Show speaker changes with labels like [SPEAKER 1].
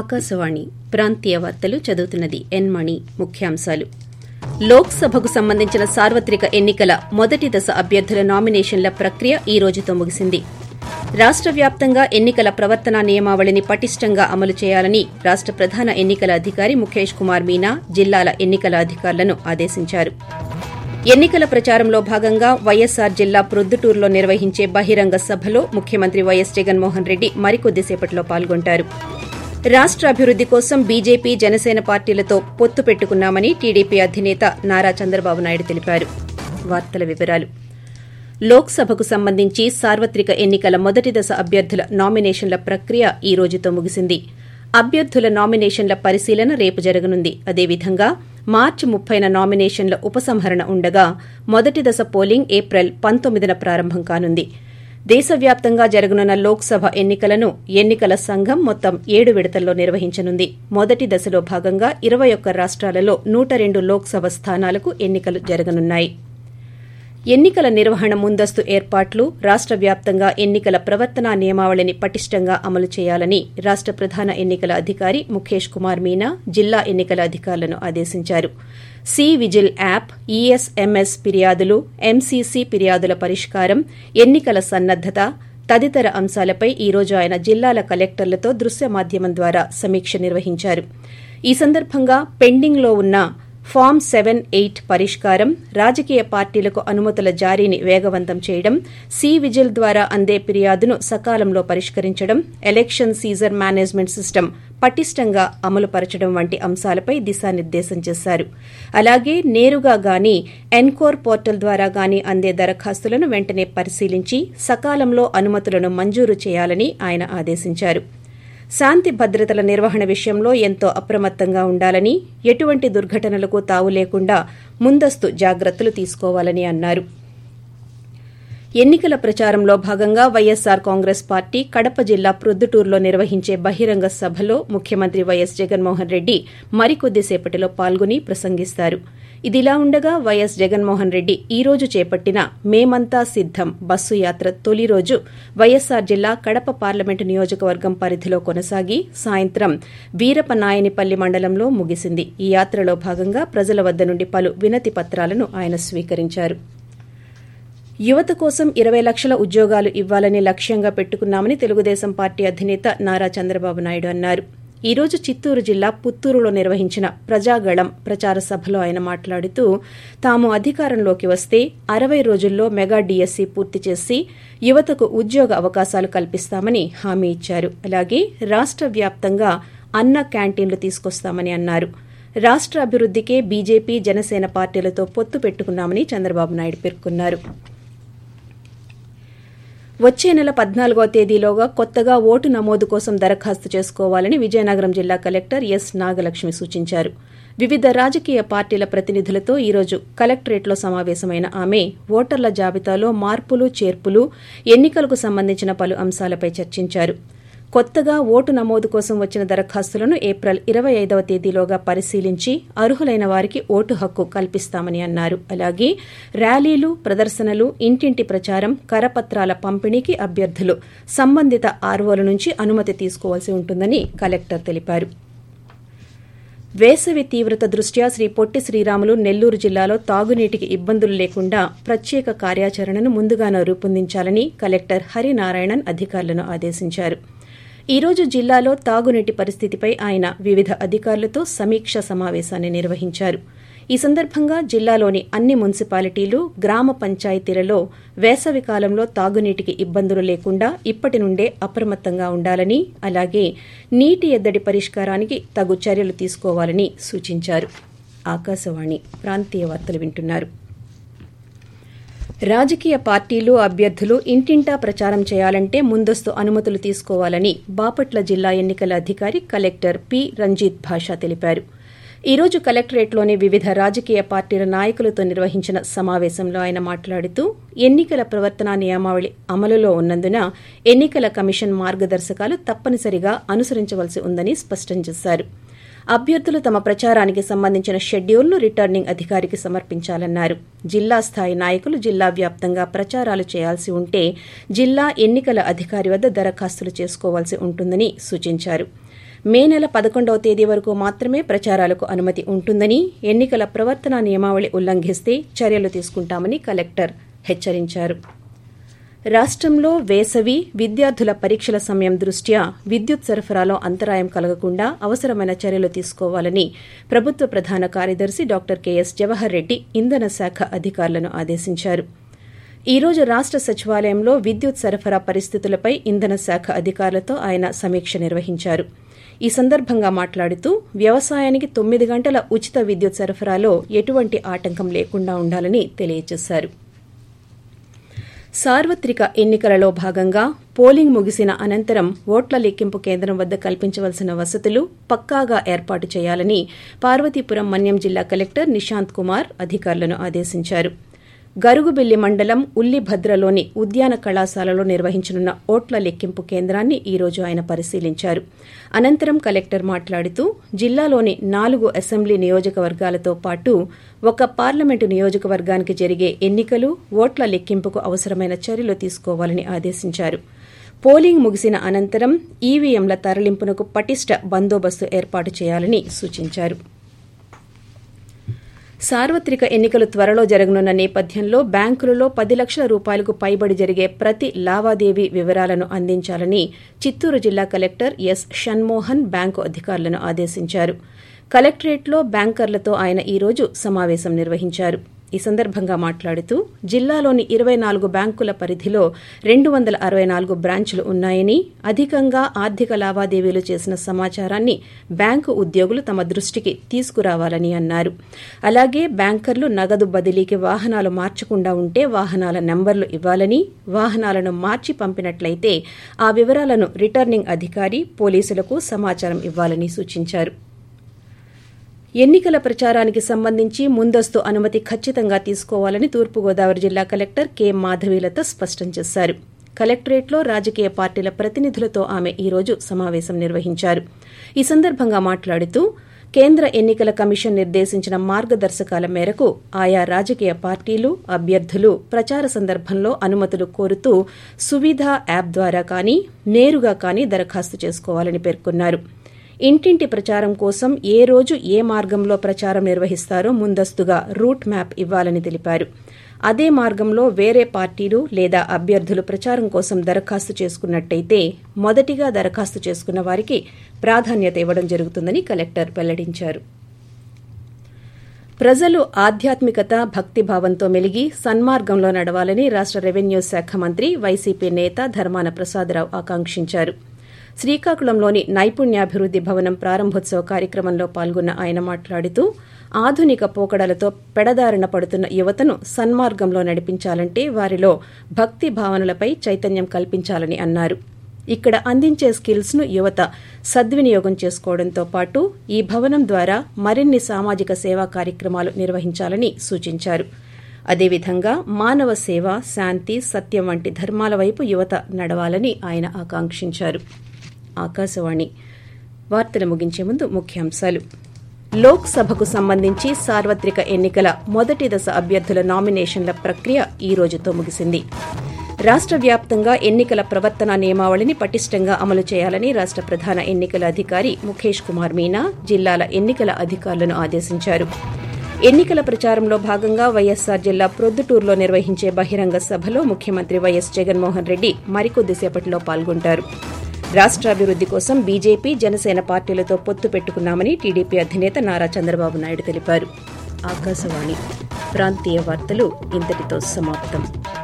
[SPEAKER 1] ఆకాశవాణి ప్రాంతీయ వార్తలు చదువుతున్నది ఎన్ మణి ముఖ్యాంశాలు లోక్సభకు సంబంధించిన సార్వత్రిక ఎన్నికల మొదటి దశ అభ్యర్థుల నామినేషన్ల ప్రక్రియ ఈ రోజుతో ముగిసింది రాష్ట వ్యాప్తంగా ఎన్నికల ప్రవర్తనా నియమావళిని పటిష్టంగా అమలు చేయాలని రాష్ట ప్రధాన ఎన్నికల అధికారి ముఖేష్ కుమార్ మీనా జిల్లాల ఎన్నికల అధికారులను ఆదేశించారు ఎన్నికల ప్రచారంలో భాగంగా వైఎస్సార్ జిల్లా ప్రొద్దుటూరులో నిర్వహించే బహిరంగ సభలో ముఖ్యమంత్రి వైఎస్ జగన్మోహన్ రెడ్డి మరికొద్దిసేపట్లో పాల్గొంటారు రాష్ట అభివృద్ది కోసం బీజేపీ జనసేన పార్టీలతో పొత్తు పెట్టుకున్నామని టీడీపీ అధినేత నారా చంద్రబాబు నాయుడు తెలిపారు వార్తల వివరాలు లోక్సభకు సంబంధించి సార్వత్రిక ఎన్నికల మొదటి దశ అభ్యర్థుల నామినేషన్ల ప్రక్రియ ఈ రోజుతో ముగిసింది అభ్యర్థుల నామినేషన్ల పరిశీలన రేపు జరగనుంది అదేవిధంగా మార్చి ముప్పైన నామినేషన్ల ఉపసంహరణ ఉండగా మొదటి దశ పోలింగ్ ఏప్రిల్ పంతొమ్మిదిన ప్రారంభం కానుంది దేశవ్యాప్తంగా జరగనున్న లోక్సభ ఎన్నికలను ఎన్నికల సంఘం మొత్తం ఏడు విడతల్లో నిర్వహించనుంది మొదటి దశలో భాగంగా ఇరవై ఒక్క రాష్టాలలో నూట రెండు లోక్సభ స్థానాలకు ఎన్నికలు జరగనున్నాయి ఎన్నికల నిర్వహణ ముందస్తు ఏర్పాట్లు రాష్ట వ్యాప్తంగా ఎన్నికల ప్రవర్తనా నియమావళిని పటిష్టంగా అమలు చేయాలని రాష్ట ప్రధాన ఎన్నికల అధికారి ముఖేష్ కుమార్ మీనా జిల్లా ఎన్నికల అధికారులను ఆదేశించారు సి విజిల్ యాప్ ఈఎస్ఎంఎస్ ఫిర్యాదులు ఎంసీసీ ఫిర్యాదుల పరిష్కారం ఎన్నికల సన్నద్దత తదితర అంశాలపై ఈ రోజు ఆయన జిల్లాల కలెక్టర్లతో దృశ్య మాధ్యమం ద్వారా సమీక్ష నిర్వహించారు ఈ సందర్భంగా పెండింగ్లో ఉన్న ఫామ్ సెవెన్ ఎయిట్ పరిష్కారం రాజకీయ పార్టీలకు అనుమతుల జారీని వేగవంతం చేయడం సి విజిల్ ద్వారా అందే ఫిర్యాదును సకాలంలో పరిష్కరించడం ఎలక్షన్ సీజర్ మేనేజ్మెంట్ సిస్టమ్ పటిష్టంగా అమలుపరచడం వంటి అంశాలపై దిశానిర్దేశం చేశారు అలాగే నేరుగా గాని ఎన్కోర్ పోర్టల్ ద్వారా గాని అందే దరఖాస్తులను వెంటనే పరిశీలించి సకాలంలో అనుమతులను మంజూరు చేయాలని ఆయన ఆదేశించారు శాంతి భద్రతల నిర్వహణ విషయంలో ఎంతో అప్రమత్తంగా ఉండాలని ఎటువంటి దుర్ఘటనలకు తావు లేకుండా ముందస్తు జాగ్రత్తలు తీసుకోవాలని అన్నారు ఎన్నికల ప్రచారంలో భాగంగా వైఎస్సార్ కాంగ్రెస్ పార్టీ కడప జిల్లా ప్రొద్దుటూరులో నిర్వహించే బహిరంగ సభలో ముఖ్యమంత్రి వైఎస్ జగన్మోహన్ రెడ్డి మరికొద్దిసేపటిలో పాల్గొని ప్రసంగిస్తారు ఇదిలా ఉండగా వైఎస్ జగన్మోహన్ రెడ్డి ఈ రోజు చేపట్టిన మేమంతా సిద్దం బస్సు యాత్ర తొలి రోజు వైఎస్సార్ జిల్లా కడప పార్లమెంటు నియోజకవర్గం పరిధిలో కొనసాగి సాయంత్రం వీరపనాయనిపల్లి మండలంలో ముగిసింది ఈ యాత్రలో భాగంగా ప్రజల వద్ద నుండి పలు వినతి పత్రాలను ఆయన స్వీకరించారు యువత కోసం ఇరవై లక్షల ఉద్యోగాలు ఇవ్వాలని లక్ష్యంగా పెట్టుకున్నామని తెలుగుదేశం పార్టీ అధినేత నారా చంద్రబాబు నాయుడు అన్నారు ఈ రోజు చిత్తూరు జిల్లా పుత్తూరులో నిర్వహించిన ప్రజాగళం ప్రచార సభలో ఆయన మాట్లాడుతూ తాము అధికారంలోకి వస్తే అరవై రోజుల్లో మెగా డీఎస్సీ పూర్తి చేసి యువతకు ఉద్యోగ అవకాశాలు కల్పిస్తామని హామీ ఇచ్చారు అలాగే రాష్ట వ్యాప్తంగా అన్న క్యాంటీన్లు తీసుకొస్తామని అన్నారు రాష్ట అభివృద్దికే బీజేపీ జనసేన పార్టీలతో పొత్తు పెట్టుకున్నామని చంద్రబాబు నాయుడు పేర్కొన్నారు వచ్చే నెల పద్నాలుగో తేదీలోగా కొత్తగా ఓటు నమోదు కోసం దరఖాస్తు చేసుకోవాలని విజయనగరం జిల్లా కలెక్టర్ ఎస్ నాగలక్ష్మి సూచించారు వివిధ రాజకీయ పార్టీల ప్రతినిధులతో ఈరోజు కలెక్టరేట్లో సమావేశమైన ఆమె ఓటర్ల జాబితాలో మార్పులు చేర్పులు ఎన్నికలకు సంబంధించిన పలు అంశాలపై చర్చించారు కొత్తగా ఓటు నమోదు కోసం వచ్చిన దరఖాస్తులను ఏప్రిల్ ఇరవై ఐదవ తేదీలోగా పరిశీలించి అర్హులైన వారికి ఓటు హక్కు కల్పిస్తామని అన్నారు అలాగే ర్యాలీలు ప్రదర్శనలు ఇంటింటి ప్రచారం కరపత్రాల పంపిణీకి అభ్యర్థులు సంబంధిత ఆర్వోల నుంచి అనుమతి తీసుకోవాల్సి ఉంటుందని కలెక్టర్ తెలిపారు వేసవి తీవ్రత దృష్ట్యా శ్రీ పొట్టి శ్రీరాములు నెల్లూరు జిల్లాలో తాగునీటికి ఇబ్బందులు లేకుండా ప్రత్యేక కార్యాచరణను ముందుగానే రూపొందించాలని కలెక్టర్ హరినారాయణన్ అధికారులను ఆదేశించారు ఈ రోజు జిల్లాలో తాగునీటి పరిస్థితిపై ఆయన వివిధ అధికారులతో సమీక్ష సమావేశాన్ని నిర్వహించారు ఈ సందర్భంగా జిల్లాలోని అన్ని మున్సిపాలిటీలు గ్రామ పంచాయతీలలో వేసవి కాలంలో తాగునీటికి ఇబ్బందులు లేకుండా ఇప్పటి నుండే అప్రమత్తంగా ఉండాలని అలాగే నీటి ఎద్దడి పరిష్కారానికి తగు చర్యలు తీసుకోవాలని సూచించారు ఆకాశవాణి ప్రాంతీయ వార్తలు వింటున్నారు రాజకీయ పార్టీలు అభ్యర్థులు ఇంటింటా ప్రచారం చేయాలంటే ముందస్తు అనుమతులు తీసుకోవాలని బాపట్ల జిల్లా ఎన్నికల అధికారి కలెక్టర్ పి రంజిత్ భాషా తెలిపారు ఈ రోజు కలెక్టరేట్లోని వివిధ రాజకీయ పార్టీల నాయకులతో నిర్వహించిన సమావేశంలో ఆయన మాట్లాడుతూ ఎన్నికల ప్రవర్తనా నియమావళి అమలులో ఉన్నందున ఎన్నికల కమిషన్ మార్గదర్శకాలు తప్పనిసరిగా అనుసరించవలసి ఉందని స్పష్టం చేశారు అభ్యర్థులు తమ ప్రచారానికి సంబంధించిన షెడ్యూల్ను రిటర్నింగ్ అధికారికి సమర్పించాలన్నారు జిల్లా స్థాయి నాయకులు జిల్లా వ్యాప్తంగా ప్రచారాలు చేయాల్సి ఉంటే జిల్లా ఎన్నికల అధికారి వద్ద దరఖాస్తులు చేసుకోవాల్సి ఉంటుందని సూచించారు మే నెల పదకొండవ తేదీ వరకు మాత్రమే ప్రచారాలకు అనుమతి ఉంటుందని ఎన్నికల ప్రవర్తన నియమావళి ఉల్లంఘిస్తే చర్యలు తీసుకుంటామని కలెక్టర్ హెచ్చరించారు రాష్టంలో వేసవి విద్యార్థుల పరీక్షల సమయం దృష్ట్యా విద్యుత్ సరఫరాలో అంతరాయం కలగకుండా అవసరమైన చర్యలు తీసుకోవాలని ప్రభుత్వ ప్రధాన కార్యదర్శి డాక్టర్ కెఎస్ జవహర్ రెడ్డి ఇంధన శాఖ అధికారులను ఆదేశించారు ఈ రోజు రాష్ట సచివాలయంలో విద్యుత్ సరఫరా పరిస్థితులపై ఇంధన శాఖ అధికారులతో ఆయన సమీక్ష నిర్వహించారు ఈ సందర్భంగా మాట్లాడుతూ వ్యవసాయానికి తొమ్మిది గంటల ఉచిత విద్యుత్ సరఫరాలో ఎటువంటి ఆటంకం లేకుండా ఉండాలని తెలియజేశారు సార్వత్రిక ఎన్నికలలో భాగంగా పోలింగ్ ముగిసిన అనంతరం ఓట్ల లెక్కింపు కేంద్రం వద్ద కల్పించవలసిన వసతులు పక్కాగా ఏర్పాటు చేయాలని పార్వతీపురం మన్యం జిల్లా కలెక్టర్ నిశాంత్ కుమార్ అధికారులను ఆదేశించారు గరుగుబిల్లి మండలం ఉల్లిభద్రలోని ఉద్యాన కళాశాలలో నిర్వహించనున్న ఓట్ల లెక్కింపు కేంద్రాన్ని ఈ రోజు ఆయన పరిశీలించారు అనంతరం కలెక్టర్ మాట్లాడుతూ జిల్లాలోని నాలుగు అసెంబ్లీ నియోజకవర్గాలతో పాటు ఒక పార్లమెంటు నియోజకవర్గానికి జరిగే ఎన్నికలు ఓట్ల లెక్కింపుకు అవసరమైన చర్యలు తీసుకోవాలని ఆదేశించారు పోలింగ్ ముగిసిన అనంతరం ఈవీఎంల తరలింపునకు పటిష్ట బందోబస్తు ఏర్పాటు చేయాలని సూచించారు సార్వత్రిక ఎన్నికలు త్వరలో జరగనున్న నేపథ్యంలో బ్యాంకులలో పది లక్షల రూపాయలకు పైబడి జరిగే ప్రతి లావాదేవీ వివరాలను అందించాలని చిత్తూరు జిల్లా కలెక్టర్ ఎస్ షణ్మోహన్ బ్యాంకు అధికారులను ఆదేశించారు కలెక్టరేట్లో బ్యాంకర్లతో ఆయన ఈ రోజు సమావేశం నిర్వహించారు ఈ సందర్భంగా మాట్లాడుతూ జిల్లాలోని ఇరవై నాలుగు బ్యాంకుల పరిధిలో రెండు వందల అరవై నాలుగు బ్రాంచులు ఉన్నాయని అధికంగా ఆర్థిక లావాదేవీలు చేసిన సమాచారాన్ని బ్యాంకు ఉద్యోగులు తమ దృష్టికి తీసుకురావాలని అన్నారు అలాగే బ్యాంకర్లు నగదు బదిలీకి వాహనాలు మార్చకుండా ఉంటే వాహనాల నంబర్లు ఇవ్వాలని వాహనాలను మార్చి పంపినట్లయితే ఆ వివరాలను రిటర్నింగ్ అధికారి పోలీసులకు సమాచారం ఇవ్వాలని సూచించారు ఎన్నికల ప్రచారానికి సంబంధించి ముందస్తు అనుమతి ఖచ్చితంగా తీసుకోవాలని తూర్పుగోదావరి జిల్లా కలెక్టర్ కె మాధవీలత స్పష్టం చేశారు కలెక్టరేట్లో రాజకీయ పార్టీల ప్రతినిధులతో ఆమె ఈ రోజు సమావేశం నిర్వహించారు ఈ సందర్భంగా మాట్లాడుతూ కేంద్ర ఎన్నికల కమిషన్ నిర్దేశించిన మార్గదర్శకాల మేరకు ఆయా రాజకీయ పార్టీలు అభ్యర్థులు ప్రచార సందర్భంలో అనుమతులు కోరుతూ సువిధ యాప్ ద్వారా కానీ నేరుగా కానీ దరఖాస్తు చేసుకోవాలని పేర్కొన్నారు ఇంటింటి ప్రచారం కోసం ఏ రోజు ఏ మార్గంలో ప్రచారం నిర్వహిస్తారో ముందస్తుగా రూట్ మ్యాప్ ఇవ్వాలని తెలిపారు అదే మార్గంలో వేరే పార్టీలు లేదా అభ్యర్థులు ప్రచారం కోసం దరఖాస్తు చేసుకున్నట్టయితే మొదటిగా దరఖాస్తు చేసుకున్న వారికి ప్రాధాన్యత ఇవ్వడం జరుగుతుందని కలెక్టర్ వెల్లడించారు ప్రజలు ఆధ్యాత్మికత భక్తిభావంతో మెలిగి సన్మార్గంలో నడవాలని రాష్ట రెవెన్యూ శాఖ మంత్రి వైసీపీ నేత ధర్మాన ప్రసాదరావు ఆకాంక్షించారు శ్రీకాకుళంలోని నైపుణ్యాభివృద్ది భవనం ప్రారంభోత్సవ కార్యక్రమంలో పాల్గొన్న ఆయన మాట్లాడుతూ ఆధునిక పోకడలతో పెడదారిన పడుతున్న యువతను సన్మార్గంలో నడిపించాలంటే వారిలో భక్తి భావనలపై చైతన్యం కల్పించాలని అన్నారు ఇక్కడ అందించే స్కిల్స్ ను యువత సద్వినియోగం చేసుకోవడంతో పాటు ఈ భవనం ద్వారా మరిన్ని సామాజిక సేవా కార్యక్రమాలు నిర్వహించాలని సూచించారు అదేవిధంగా మానవ సేవ శాంతి సత్యం వంటి ధర్మాల వైపు యువత నడవాలని ఆయన ఆకాంక్షించారు ఆకాశవాణి వార్తలు ముగించే ముందు ముఖ్యాంశాలు లోక్ సభకు సంబంధించి సార్వత్రిక ఎన్నికల మొదటి దశ అభ్యర్థుల నామినేషన్ల ప్రక్రియ ఈ రోజుతో ముగిసింది రాష్ట వ్యాప్తంగా ఎన్నికల ప్రవర్తన నియమావళిని పటిష్టంగా అమలు చేయాలని రాష్ట ప్రధాన ఎన్నికల అధికారి ముఖేష్ కుమార్ మీనా జిల్లాల ఎన్నికల అధికారులను ఆదేశించారు ఎన్నికల ప్రచారంలో భాగంగా వైఎస్సార్ జిల్లా ప్రొద్దుటూరులో నిర్వహించే బహిరంగ సభలో ముఖ్యమంత్రి వైఎస్ జగన్మోహన్ రెడ్డి మరికొద్దిసేపట్లో పాల్గొంటారు రాష్టాభివృద్ది కోసం బీజేపీ జనసేన పార్టీలతో పొత్తు పెట్టుకున్నామని టీడీపీ అధినేత నారా చంద్రబాబు నాయుడు తెలిపారు ఆకాశవాణి ప్రాంతీయ వార్తలు ఇంతటితో సమాప్తం